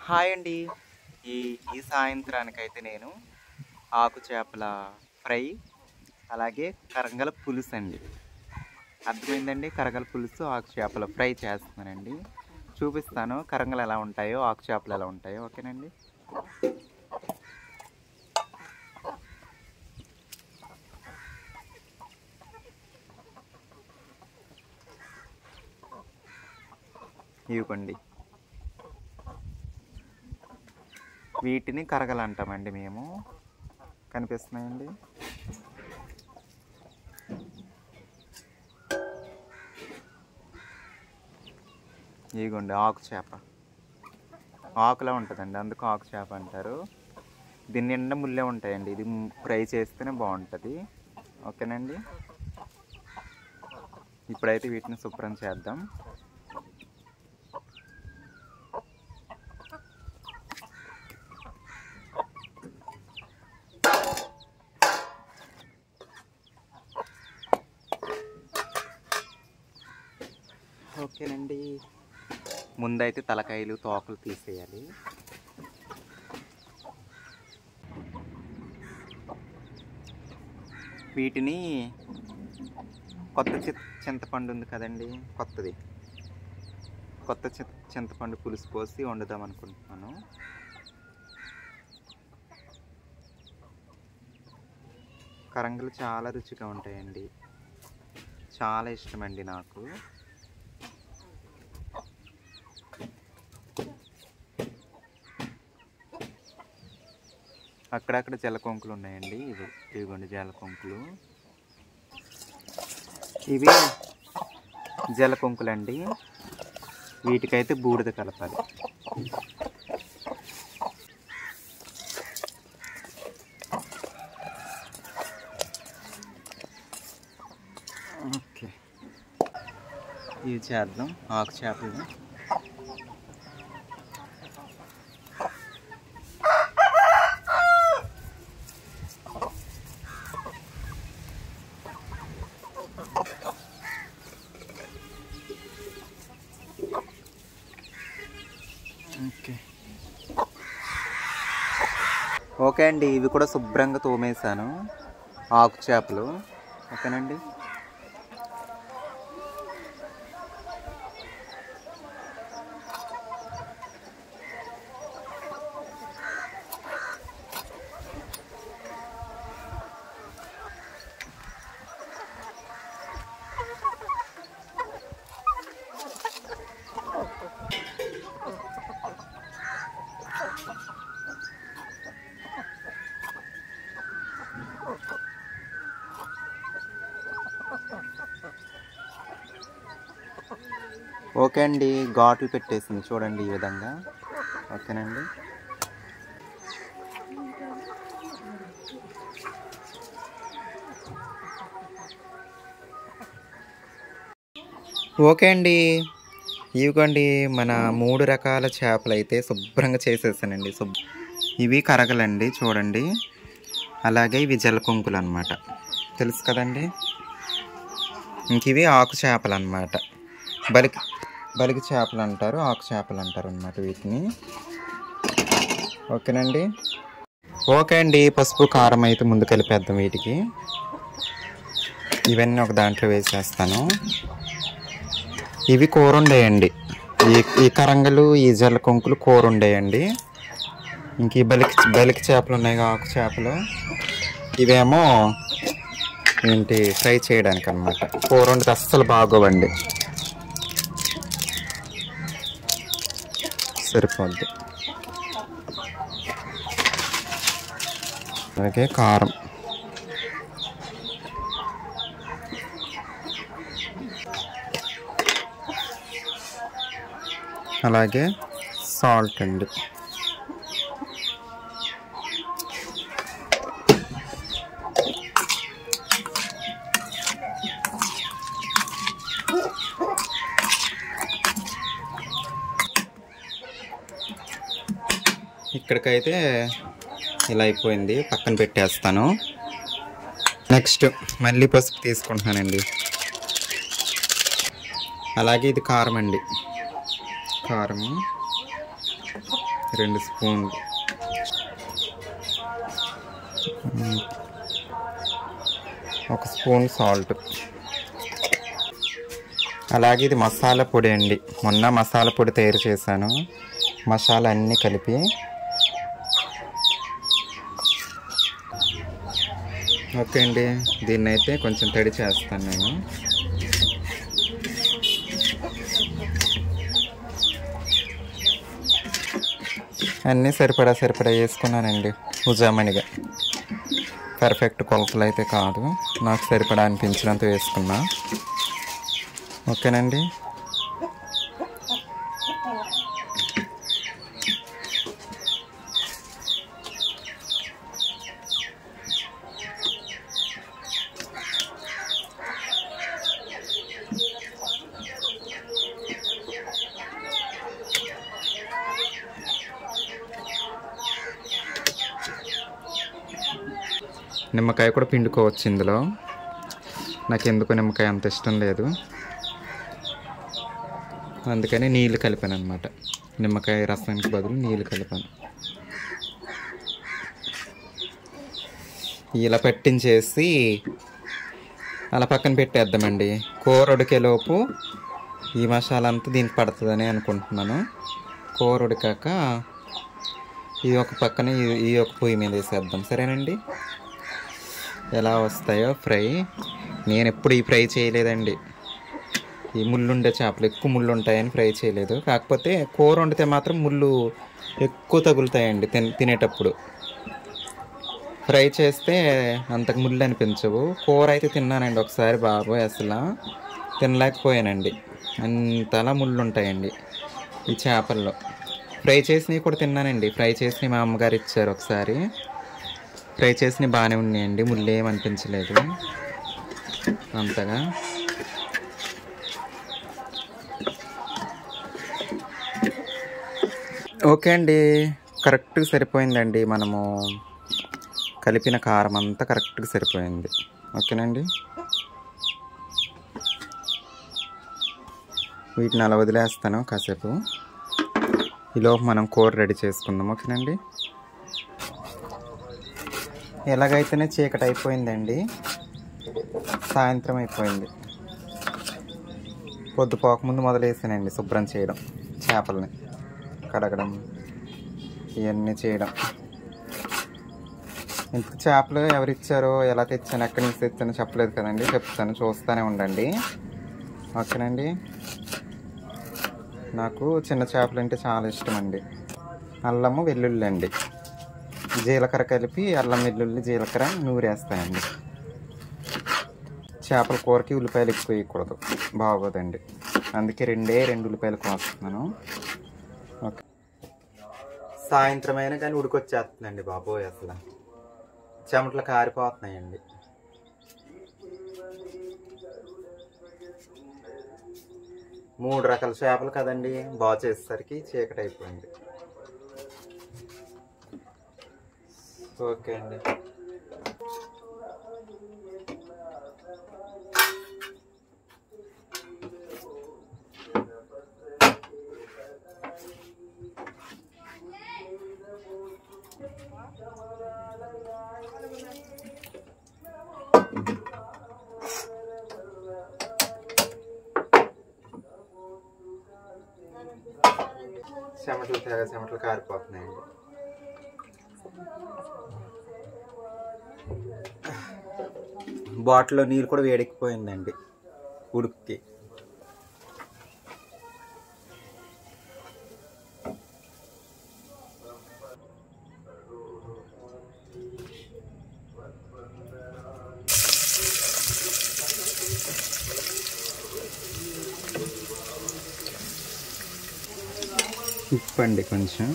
Hi అండి ఈ ఈ సాయంత్రానికైతే నేను ఆకు చేపల ఫ్రై అలాగే కరగల పులుసు అండి అర్థమైందండి కరగల పులుసు ఆకు చేపల ఫ్రై చేస్తున్నానండి చూపిస్తాను కరంగలు ఎలా ఉంటాయో ఆకు చేపలు ఎలా ఉంటాయో ఓకేనండి ఇవ్వండి వీటిని కరగలు అంటామండి మేము కనిపిస్తున్నాయండి ఇదిగోండి ఆకు చేప ఆకులా ఉంటుందండి అందుకు ఆకు చేప అంటారు దీని నిండా ముళ్ళే ఉంటాయండి ఇది ఫ్రై చేస్తేనే బాగుంటుంది ఓకేనండి ఇప్పుడైతే వీటిని శుభ్రం చేద్దాం ఓకేనండి ముందైతే తలకాయలు తోకలు తీసేయాలి వీటిని కొత్త చి- చింతపండు ఉంది కదండి కొత్తది కొత్త చి- చింతపండు పులుసు పోసి వండుదాం అనుకుంటున్నాను కరంగలు చాలా రుచిగా ఉంటాయండి చాలా ఇష్టమండి నాకు అక్కడక్కడ జలకొంకులు ఉన్నాయండి ఇవి ఇవిగోండి జలకొంకులు ఇవి జలకొంకులండి వీటికైతే బూడిద కలపాలి ఓకే ఇవి చేద్దాం ఆకు చేపలు ఓకే ఓకే అండి ఇవి కూడా శుభ్రంగా తోమేశాను ఆకు చేపలు ఓకేనండి ఓకే అండి ఘాట్లు పెట్టేసింది చూడండి ఈ విధంగా ఓకేనండి ఓకే అండి ఇవిగోండి మన మూడు రకాల చేపలు అయితే శుభ్రంగా చేసేసానండి శుభ్ ఇవి కరగలండి చూడండి అలాగే ఇవి జలకొంకులు అనమాట తెలుసు కదండి ఇంక ఇవి ఆకు చేపలు అనమాట బలికి బలికి చేపలు అంటారు ఆకు చేపలు అంటారు అనమాట వీటిని ఓకేనండి ఓకే అండి పసుపు కారం అయితే ముందు కలిపేద్దాం వీటికి ఇవన్నీ ఒక దాంట్లో వేసేస్తాను ఇవి కూర ఉండేయండి ఈ ఈ కరంగలు ఈ జల కొంకులు కూర ఉండేయండి ఇంక ఈ బలికి బలికి చేపలు ఉన్నాయి కదా, ఆకు చేపలు ఇవేమో ఏంటి ఫ్రై చేయడానికి అనమాట కూర వండితే అస్సలు బాగోవండి సరిపోద్ది అలాగే కారం అలాగే సాల్ట్ అండి ఇక్కడికైతే ఇలా అయిపోయింది పక్కన పెట్టేస్తాను నెక్స్ట్ మళ్ళీ పసుపు తీసుకుంటున్నానండి అలాగే ఇది కారం అండి కారము రెండు స్పూన్లు మ్మ్. ఒక స్పూన్ సాల్ట్ అలాగే ఇది మసాలా పొడి అండి మొన్న మసాలా పొడి తయారు చేశాను మసాలా అన్నీ కలిపి ఓకే అండి దీన్ని అయితే కొంచెం తడి చేస్తాను నేను అన్నీ సరిపడా సరిపడా వేసుకున్నానండి ఉజామణిగా పర్ఫెక్ట్ కొలతలు అయితే కాదు నాకు సరిపడా అనిపించినంత వేసుకున్నా ఓకేనండి నిమ్మకాయ కూడా పిండుకోవచ్చు ఇందులో నాకు ఎందుకు నిమ్మకాయ అంత ఇష్టం లేదు అందుకని నీళ్ళు కలిపాను అనమాట నిమ్మకాయ రసానికి బదులు నీళ్ళు కలిపాను ఇలా పట్టించేసి అలా పక్కన పెట్టేద్దామండి కూర ఉడికేలోపు ఈ మసాలా అంతా దీనికి పడుతుందని అనుకుంటున్నాను కూర ఉడికాక ఈ ఒక పక్కన ఈ- ఈ ఒక పొయ్యి మీద వేసేద్దాం సరేనండి ఎలా వస్తాయో ఫ్రై నేను ఎప్పుడు ఈ ఫ్రై చేయలేదండి ఈ ముళ్ళు ఉండే చేపలు ఎక్కువ ముళ్ళు ఉంటాయని ఫ్రై చేయలేదు కాకపోతే కూర వండితే మాత్రం ముళ్ళు ఎక్కువ తగులుతాయండి తిన్ తినేటప్పుడు ఫ్రై చేస్తే అంతకు ముళ్ళు అనిపించవు కూర అయితే తిన్నానండి ఒకసారి బాబోయ్ అసలు తినలేకపోయానండి అంతలా ముళ్ళు ఉంటాయండి ఈ చేపల్లో ఫ్రై చేసినవి కూడా తిన్నానండి ఫ్రై చేసినవి మా అమ్మగారు ఇచ్చారు ఒకసారి ఫ్రై చేసినవి బాగానే ఉన్నాయండి ముళ్ళు ఏం అనిపించలేదు అంతగా ఓకే అండి కరెక్ట్గా సరిపోయిందండి మనము కలిపిన కారం అంతా కరెక్ట్గా సరిపోయింది ఓకేనండి వీటిని అలా వదిలేస్తాను కాసేపు ఈలోపు మనం కూర రెడీ చేసుకుందాం ఓకేనండి ఎలాగైతేనే చీకటి అయిపోయిందండి సాయంత్రం అయిపోయింది పొద్దుపోకముందు మొదలేసానండి శుభ్రం చేయడం చేపల్ని కడగడం ఇవన్నీ చేయడం ఇంత చేపలు ఎవరు ఇచ్చారో ఎలా తెచ్చాను ఎక్కడి నుంచి తెచ్చానో చెప్పలేదు కదండి చెప్తాను చూస్తూనే ఉండండి ఓకేనండి నాకు చిన్న చేపలు అంటే చాలా ఇష్టం అండి అల్లము వెల్లుల్లి అండి జీలకర్ర కలిపి అల్లం వెల్లుల్లి జీలకర్ర నూరేస్తాయండి చేపల కూరకి ఉల్లిపాయలు ఎక్కువ వేయకూడదు బాగోదండి అందుకే రెండే రెండు ఉల్లిపాయలు కోస్తున్నాను ఓకే సాయంత్రం అయినా కానీ ఉడికొచ్చేస్తుందండి బాబోయ్ అసలు చెమటలు కారిపోతున్నాయండి మూడు రకాల చేపలు కదండి బాగా చేసేసరికి చీకటి అయిపోయింది ఓకే అండి చెమటలు తెగ చెమటలు కారిపోతున్నాయండి బాటిల్లో నీళ్ళు కూడా వేడెక్కిపోయిందండి ఉడుక్కి ఉప్పు అండి కొంచెం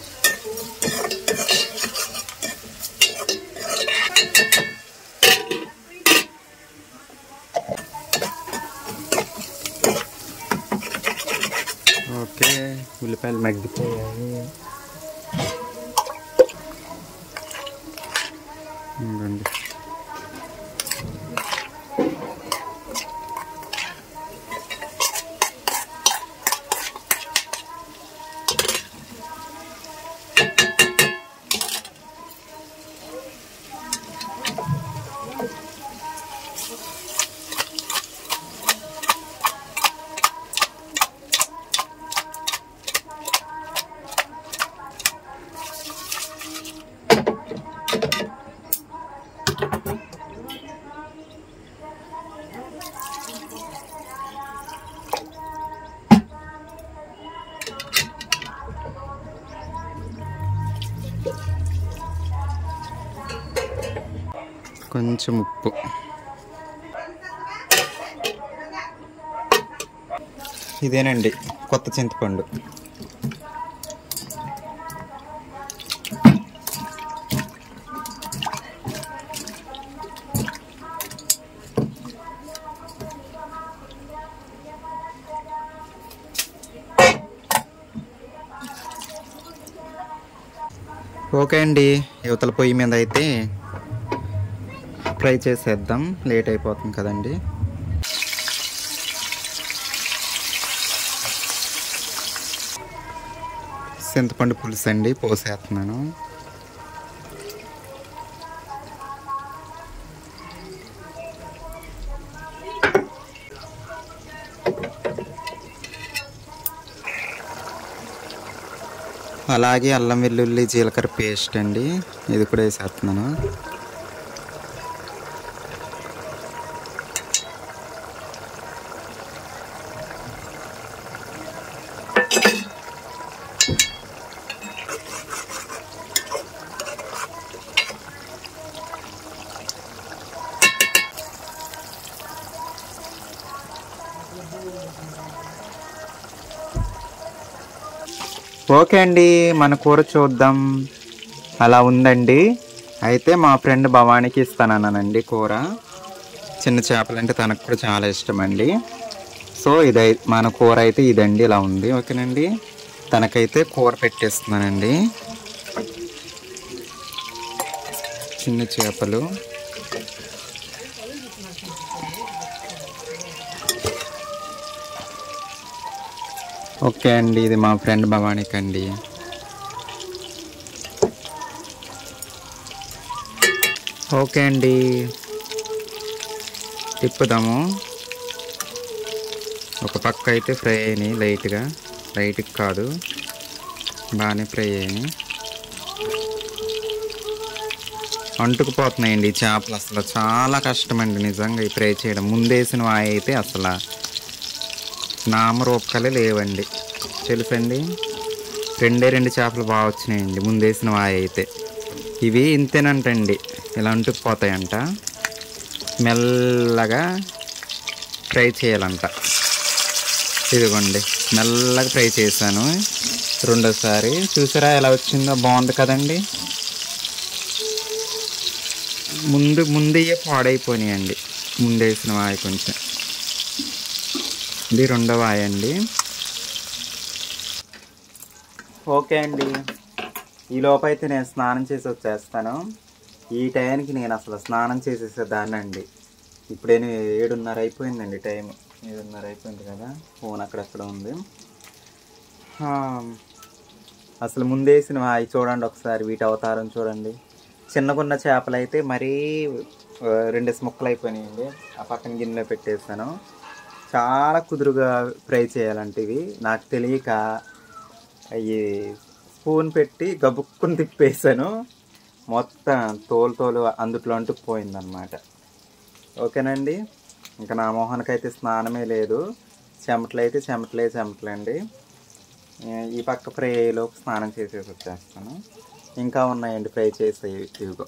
ఓకే ఉల్లిపాయలు మగ్గిపోయాయి ఇదిగోండి. కొంచెం ఉప్పు ఇదేనండి కొత్త చింతపండు ఓకే అండి యువతల పొయ్యి మీద అయితే ఫ్రై చేసేద్దాం లేట్ అయిపోతుంది కదండి చింతపండు పులుసు అండి పోసేస్తున్నాను అలాగే అల్లం వెల్లుల్లి జీలకర్ర పేస్ట్ అండి ఇది కూడా వేసేస్తున్నాను ఓకే అండి మన కూర చూద్దాం అలా ఉందండి అయితే మా ఫ్రెండ్ భవానీకి ఇస్తానన్నానండి కూర చిన్న చేపలు అంటే తనకు కూడా చాలా ఇష్టం అండి సో ఇది మన కూర అయితే ఇదండి ఇలా ఉంది ఓకేనండి తనకైతే కూర పెట్టేస్తున్నానండి చిన్న చేపలు ఓకే అండి ఇది మా ఫ్రెండ్ భవానీకి అండి ఓకే అండి తిప్పుదాము ఒక పక్క అయితే ఫ్రై అయినాయి లైట్గా లైట్గా కాదు బాగానే ఫ్రై అయినాయి అంటుకుపోతున్నాయండి ఈ చేపలు అసలు చాలా కష్టమండి నిజంగా ఈ ఫ్రై చేయడం ముందేసిన వాయి అయితే అసలు నామరూపకాలే లేవండి తెలుసండి రెండే రెండు చేపలు బాగా వచ్చినాయండి ముందేసిన వాయి అయితే ఇవి ఇంతేనంటండి ఇలా అంటుకుపోతాయంట మెల్లగా ఫ్రై చేయాలంట ఇదిగోండి మెల్లగా ఫ్రై చేశాను రెండోసారి చూసారా ఎలా వచ్చిందో బాగుంది కదండి ముందు ముందయ్యే పాడైపోయినాయండి ముందేసిన వాయి కొంచెం ఇది రెండవ ఆయ అండి ఓకే అండి ఈ లోపైతే నేను స్నానం చేసి వచ్చేస్తాను ఈ టైంకి నేను అసలు స్నానం చేసేసేదాన్ని అండి ఇప్పుడేను ఏడున్నర అయిపోయిందండి టైం ఏడున్నర అయిపోయింది కదా ఫోన్ అక్కడక్కడ ఉంది ఆ, అసలు ముందేసిన అవి చూడండి ఒకసారి వీటి అవతారం చూడండి చిన్నగున్న చేపలు అయితే మరీ ఆ, రెండేసి ముక్కలు అయిపోయినాయండి ఆ పక్కన గిన్నెలో పెట్టేసాను చాలా కుదురుగా ఫ్రై చేయాలంటే ఇవి నాకు తెలియక అవి స్పూన్ పెట్టి గబుక్కుని తిప్పేసాను మొత్తం తోలు తోలు అందుట్లో అంటుకుపోయిందనమాట ఓకేనండి ఇంకా నా మొహానికి అయితే స్నానమే లేదు చెమటలు అయితే చెమటలే చెమటలండి ఈ పక్క ఫ్రై అయ్యేలోపు స్నానం చేసేసి వచ్చేస్తాను ఇంకా ఉన్నాయండి ఫ్రై చేసే ఇవిగో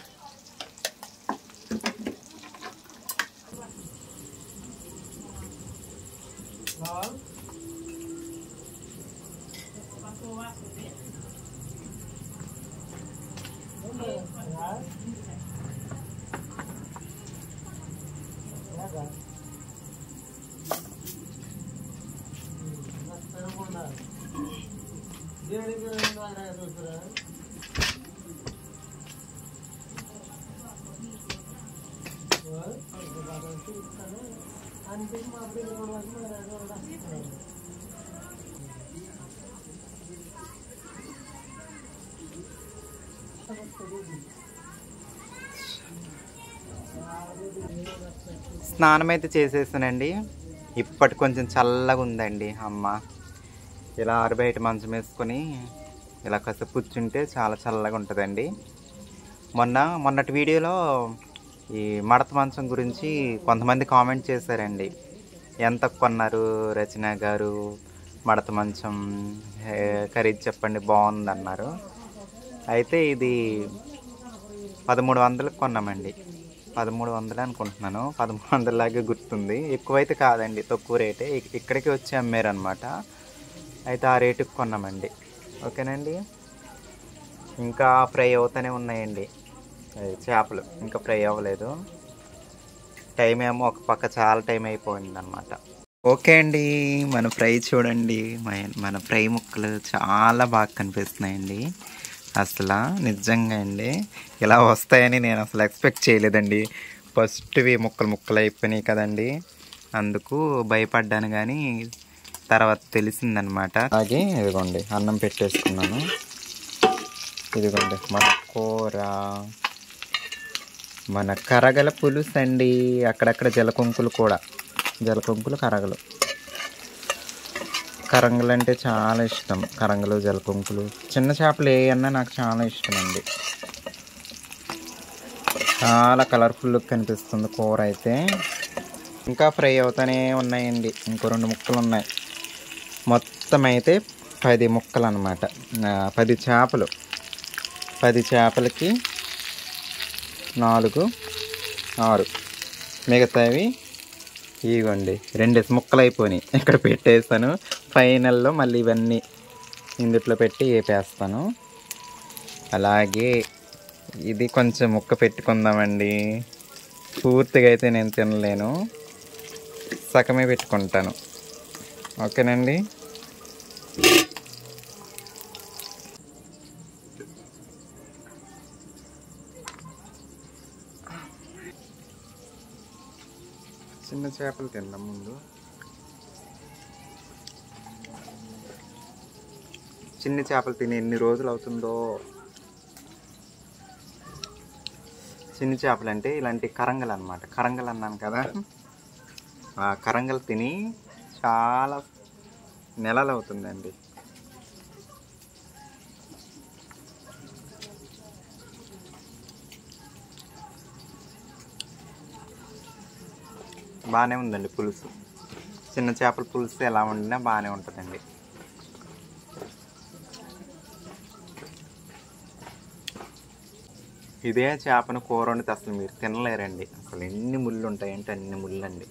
స్నానం అయితే చేసేసానండి ఇప్పటి కొంచెం చల్లగా ఉందండి అమ్మ ఇలా ఆరుబయట మంచం వేసుకొని ఇలా కాసేపు కూర్చుంటే చాలా చల్లగా ఉంటుందండి మొన్న మొన్నటి వీడియోలో ఈ మడత మంచం గురించి కొంతమంది కామెంట్ చేశారండి ఎంత కొన్నారు రచన గారు మడత మంచం ఏ, ఖరీదు చెప్పండి బాగుంది అన్నారు అయితే ఇది పదమూడు వందలకు కొన్నామండి పదమూడు వందలు అనుకుంటున్నాను పదమూడు వందలలాగే గుర్తుంది ఎక్కువైతే కాదండి తక్కువ రేటే ఇక్- ఇక్కడికి వచ్చి అమ్మారు అనమాట అయితే ఆ రేటుకి కొన్నామండి ఓకేనండి ఇంకా ఫ్రై అవుతూనే ఉన్నాయండి అవి చేపలు ఇంకా ఫ్రై అవ్వలేదు టైం ఏమో ఒక పక్క చాలా టైం అయిపోయింది అనమాట ఓకే అండి మన ఫ్రై చూడండి మన- మన ఫ్రై ముక్కలు చాలా బాగా కనిపిస్తున్నాయండి అసలు నిజంగా అండి ఇలా వస్తాయని నేను అసలు ఎక్స్పెక్ట్ చేయలేదండి ఫస్ట్వి ముక్కలు ముక్కలు అయిపోయినాయి కదండి అందుకు భయపడ్డాను కానీ తర్వాత తెలిసిందనమాట అలాగే ఇదిగోండి అన్నం పెట్టేసుకున్నాను ఇదిగోండి మన కూర మన కరగల పులుసు అండి అక్కడక్కడ జలకొంకులు కూడా జలకొంకులు కరగలు కరంగలు అంటే చాలా ఇష్టం కరంగలు జలకొంకులు చిన్న చేపలు ఏ అన్నా నాకు చాలా ఇష్టం అండి చాలా కలర్ఫుల్గా కనిపిస్తుంది కూర అయితే ఇంకా ఫ్రై అవుతూనే ఉన్నాయండి ఇంకో రెండు ముక్కలు ఉన్నాయి మొత్తం అయితే పది ముక్కలు అనమాట పది చేపలు పది చేపలకి నాలుగు ఆరు మిగతావి ఇవ్వండి రెండేసి ముక్కలు అయిపోయినాయి ఇక్కడ పెట్టేస్తాను ఫైనల్లో మళ్ళీ ఇవన్నీ ఇందుట్లో పెట్టి వేపేస్తాను అలాగే ఇది కొంచెం ముక్క పెట్టుకుందామండి పూర్తిగా అయితే నేను తినలేను సగమే పెట్టుకుంటాను ఓకేనండి చిన్న చేపలు తిందాం ముందు చిన్న చేపలు తిని ఎన్ని రోజులు అవుతుందో చిన్న చేపలు అంటే ఇలాంటి కరంగలు అనమాట కరంగలు అన్నాను కదా ఆ కరంగలు తిని చాలా నెలలు అవుతుందండి బాగానే ఉందండి పులుసు చిన్న చేపల పులుసు ఎలా వండినా బాగానే ఉంటుందండి ఇదే చేపను కూర వండితే అసలు మీరు తినలేరండి అసలు ఎన్ని ముళ్ళు ఉంటాయంటే అన్ని ముళ్ళు అండి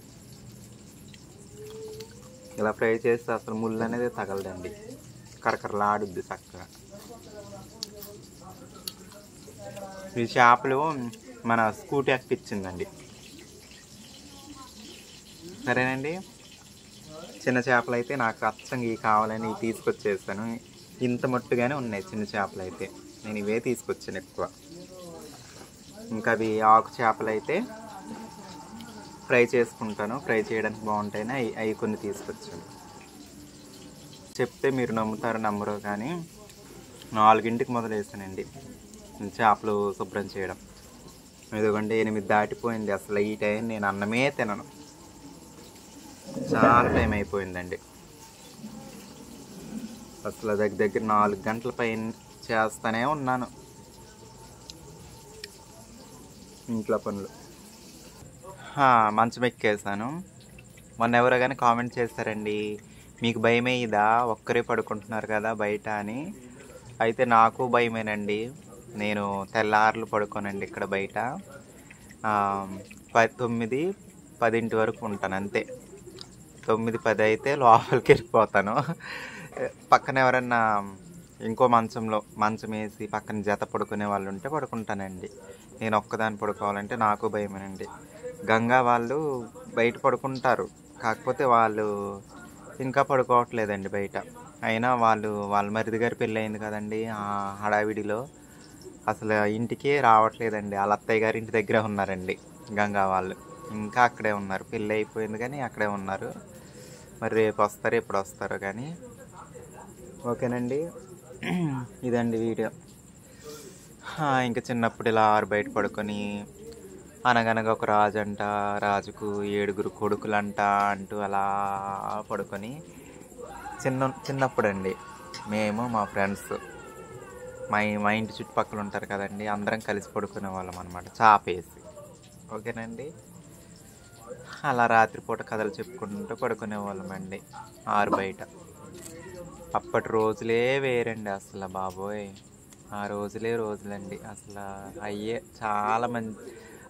ఇలా ఫ్రై చేస్తే అసలు ముళ్ళు అనేది తగలదండి కరకరలాడుద్ది చక్కగా ఈ చేపలు మన స్కూటీ ఎక్కిచ్చిందండి సరేనండి చిన్న చేపలు అయితే నాకు అచ్చంగా ఇవి కావాలని ఇవి తీసుకొచ్చేసాను ఇంత మట్టుగానే ఉన్నాయి చిన్న చేపలు అయితే నేను ఇవే తీసుకొచ్చాను ఎక్కువ ఇంకా అవి ఆకు చేపలు అయితే ఫ్రై చేసుకుంటాను ఫ్రై చేయడానికి బాగుంటాయని అవి అవి కొన్ని తీసుకొచ్చాను చెప్తే మీరు నమ్ముతారో నమ్మరో కానీ నాలుగింటికి మొదలేసానండి చేపలు శుభ్రం చేయడం ఇదిగోండి ఎనిమిది దాటిపోయింది అసలు ఈ టైం నేను అన్నమే తినను చాలా టైం అయిపోయిందండి అసలు దగ్గర దగ్గర నాలుగు గంటల పైన చేస్తానే ఉన్నాను ఇంట్లో పనులు హా, మంచం ఎక్కేసాను మొన్న ఎవరో కానీ కామెంట్ చేస్తారండి మీకు భయమే ఇదా ఒక్కరే పడుకుంటున్నారు కదా బయట అని అయితే నాకు భయమేనండి నేను తెల్లార్లు పడుకోనండి ఇక్కడ బయట ఆ, ప తొమ్మిది పదింటి వరకు ఉంటాను అంతే తొమ్మిది పది అయితే లోపలికి వెళ్ళిపోతాను పక్కన ఎవరన్నా ఇంకో మంచంలో మంచం వేసి పక్కన జత పడుకునే వాళ్ళు ఉంటే పడుకుంటానండి నేను ఒక్కదాన్ని పడుకోవాలంటే నాకు భయమేనండి గంగా వాళ్ళు బయట పడుకుంటారు కాకపోతే వాళ్ళు ఇంకా పడుకోవట్లేదండి బయట అయినా వాళ్ళు వాళ్ళ మరిది గారి పెళ్ళి అయింది కదండి ఆ హడావిడిలో అసలు ఇంటికే రావట్లేదండి వాళ్ళ అత్తయ్య గారి ఇంటి దగ్గర ఉన్నారండి గంగా వాళ్ళు ఇంకా అక్కడే ఉన్నారు పెళ్ళి అయిపోయింది కానీ అక్కడే ఉన్నారు మరి రేపు వస్తారు ఎప్పుడు వస్తారో కానీ ఓకేనండి ఇదండి వీడియో ఆ, ఇంకా చిన్నప్పుడు ఇలా ఆరు బయట పడుకొని అనగనగా ఒక రాజు అంట రాజుకు ఏడుగురు కొడుకులంట అంటూ అలా పడుకొని చిన్న చిన్నప్పుడు అండి మేము మా ఫ్రెండ్స్ మా ఇ- మా ఇంటి చుట్టుపక్కల ఉంటారు కదండి అందరం కలిసి పడుకునే వాళ్ళం అనమాట చాపేసి ఓకేనండి అలా రాత్రిపూట కథలు చెప్పుకుంటూ పడుకునే వాళ్ళం అండి ఆరు బయట అప్పటి రోజులే వేరండి అసలు బాబోయ్ ఆ రోజులే రోజులండి అసలు అయ్యే చాలా మంచి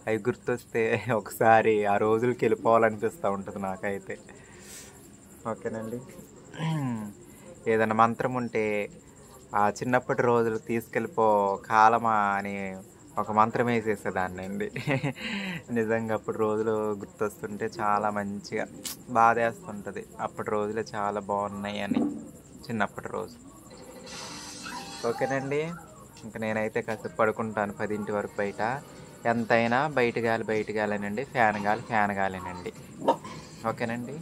అవి గుర్తొస్తే ఒకసారి ఆ రోజులకి వెళ్ళిపోవాలనిపిస్తూ ఉంటుంది నాకైతే ఓకేనండి ఏదైనా మంత్రం ఉంటే ఆ చిన్నప్పటి రోజులు తీసుకెళ్ళిపో కాలమా అని ఒక మంత్రం వేసేసేదాన్ని అండి నిజంగా అప్పటి రోజులు గుర్తొస్తుంటే చాలా మంచిగా బాధేస్తుంటుంది అప్పటి రోజులే చాలా బాగున్నాయి అని చిన్నప్పటి రోజు ఓకేనండి ఇంకా నేనైతే కాసేపు పడుకుంటాను పదింటి వరకు బయట ఎంతైనా బయట గాలి బయట గాలేనండి ఫ్యాన్ గాలి ఫ్యాన్ గాలేనండి ఓకేనండి